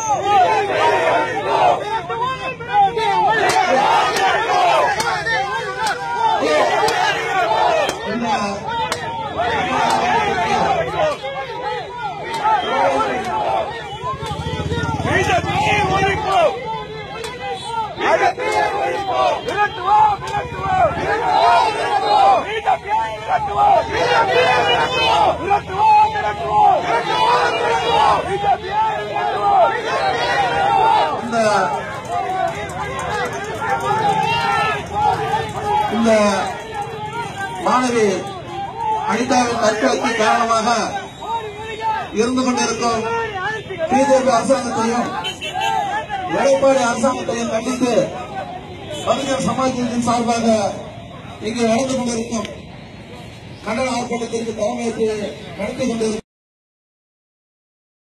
இந்த இந்த இந்த மாணவி அனிதாவின் தற்கொலைக்கு காரணமாக இருந்து கொண்டிருக்கும் பிஜேபி அரசாங்கத்தையும் எடப்பாடி அரசாங்கத்தையும் கண்டித்து பகுஜன் சமாஜத்தின் சார்பாக இங்கே நடந்து கொண்டிருக்கும் கண்டன ஆர்ப்பாட்டத்திற்கு தலைமையேற்று நடத்தி கொண்டிருக்கும்